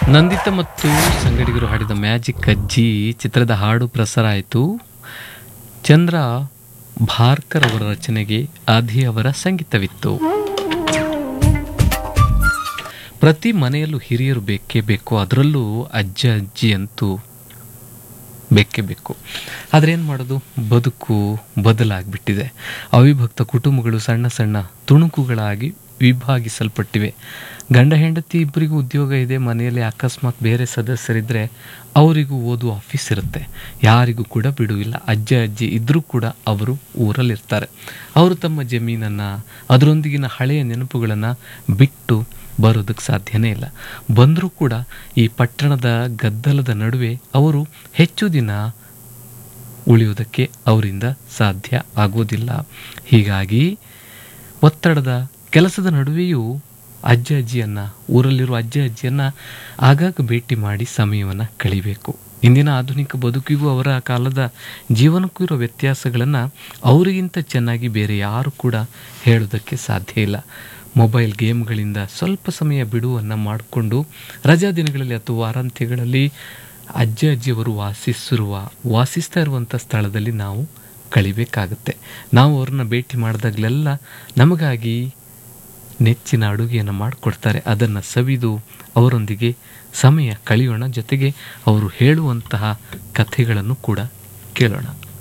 ನಂದಿತ ಮತ್ತು ಸಂಗಡಿಗರು ಹಾಡಿದ ಮ್ಯಾಜಿಕ್ ಅಜ್ಜಿ ಚಿತ್ರದ ಹಾಡು ಪ್ರಸಾರ ಆಯಿತು ಚಂದ್ರ ಭಾರ್ಕರ್ ಅವರ ರಚನೆಗೆ ಆದಿ ಅವರ ಸಂಗೀತವಿತ್ತು ಪ್ರತಿ ಮನೆಯಲ್ಲೂ ಹಿರಿಯರು ಬೇಕೇ ಬೇಕು ಅದರಲ್ಲೂ ಅಜ್ಜ ಅಜ್ಜಿ ಅಂತೂ ಬೇಕೇ ಬೇಕು ಆದರೆ ಏನು ಮಾಡೋದು ಬದುಕು ಬದಲಾಗ್ಬಿಟ್ಟಿದೆ ಅವಿಭಕ್ತ ಕುಟುಂಬಗಳು ಸಣ್ಣ ಸಣ್ಣ ತುಣುಕುಗಳಾಗಿ ವಿಭಾಗಿಸಲ್ಪಟ್ಟಿವೆ ಗಂಡ ಹೆಂಡತಿ ಇಬ್ಬರಿಗೂ ಉದ್ಯೋಗ ಇದೆ ಮನೆಯಲ್ಲಿ ಅಕಸ್ಮಾತ್ ಬೇರೆ ಸದಸ್ಯರಿದ್ದರೆ ಅವರಿಗೂ ಓದು ಆಫೀಸ್ ಇರುತ್ತೆ ಯಾರಿಗೂ ಕೂಡ ಬಿಡುವಿಲ್ಲ ಅಜ್ಜ ಅಜ್ಜಿ ಇದ್ದರೂ ಕೂಡ ಅವರು ಊರಲ್ಲಿರ್ತಾರೆ ಅವರು ತಮ್ಮ ಜಮೀನನ್ನು ಅದರೊಂದಿಗಿನ ಹಳೆಯ ನೆನಪುಗಳನ್ನು ಬಿಟ್ಟು ಬರೋದಕ್ಕೆ ಸಾಧ್ಯನೇ ಇಲ್ಲ ಬಂದರೂ ಕೂಡ ಈ ಪಟ್ಟಣದ ಗದ್ದಲದ ನಡುವೆ ಅವರು ಹೆಚ್ಚು ದಿನ ಉಳಿಯುವುದಕ್ಕೆ ಅವರಿಂದ ಸಾಧ್ಯ ಆಗೋದಿಲ್ಲ ಹೀಗಾಗಿ ಒತ್ತಡದ ಕೆಲಸದ ನಡುವೆಯೂ ಅಜ್ಜ ಅಜ್ಜಿಯನ್ನು ಊರಲ್ಲಿರುವ ಅಜ್ಜ ಅಜ್ಜಿಯನ್ನು ಆಗಾಗ ಭೇಟಿ ಮಾಡಿ ಸಮಯವನ್ನು ಕಳಿಬೇಕು ಇಂದಿನ ಆಧುನಿಕ ಬದುಕಿಗೂ ಅವರ ಕಾಲದ ಜೀವನಕ್ಕೂ ಇರೋ ವ್ಯತ್ಯಾಸಗಳನ್ನು ಅವರಿಗಿಂತ ಚೆನ್ನಾಗಿ ಬೇರೆ ಯಾರು ಕೂಡ ಹೇಳೋದಕ್ಕೆ ಸಾಧ್ಯ ಇಲ್ಲ ಮೊಬೈಲ್ ಗೇಮ್ಗಳಿಂದ ಸ್ವಲ್ಪ ಸಮಯ ಬಿಡುವನ್ನು ಮಾಡಿಕೊಂಡು ರಜಾ ದಿನಗಳಲ್ಲಿ ಅಥವಾ ವಾರಾಂತ್ಯಗಳಲ್ಲಿ ಅಜ್ಜ ಅಜ್ಜಿಯವರು ವಾಸಿಸಿರುವ ವಾಸಿಸ್ತಾ ಇರುವಂಥ ಸ್ಥಳದಲ್ಲಿ ನಾವು ಕಳಿಬೇಕಾಗುತ್ತೆ ನಾವು ಅವ್ರನ್ನ ಭೇಟಿ ಮಾಡಿದಾಗಲೆಲ್ಲ ನಮಗಾಗಿ ನೆಚ್ಚಿನ ಅಡುಗೆಯನ್ನು ಮಾಡಿಕೊಡ್ತಾರೆ ಅದನ್ನು ಸವಿದು ಅವರೊಂದಿಗೆ ಸಮಯ ಕಳೆಯೋಣ ಜೊತೆಗೆ ಅವರು ಹೇಳುವಂತಹ ಕಥೆಗಳನ್ನು ಕೂಡ ಕೇಳೋಣ